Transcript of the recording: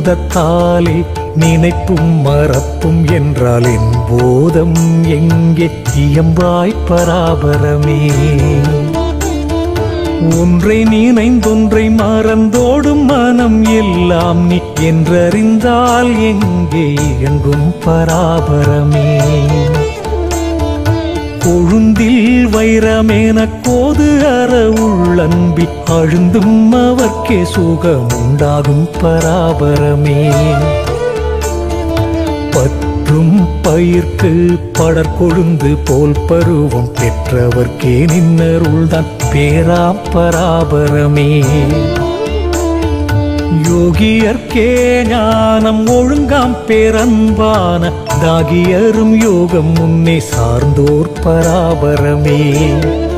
ஆனந்தத்தாலே நினைப்பும் மறப்பும் என்றால் என் போதம் எங்கே இயம்பாய் பராபரமே ஒன்றை நினைந்தொன்றை மறந்தோடும் மனம் எல்லாம் நீ என்றறிந்தால் எங்கே இயங்கும் பராபரமே கொழுந்தில் வைரமேன கோது அற உள்ளன்பி அழுந்தும் அவர்க்கே சுகம் உண்டாகும் பராபரமே பற்றும் பயிர்க்கு படற்கொழுந்து போல் பருவம் பெற்றவர்க்கே நின்னருள்தான் பேராம் பராபரமே யோகியர்க்கே ஞானம் ஒழுங்காம் பேரன்பான தாகியரும் யோகம் முன்னே சார்ந்தோர் பராபரமே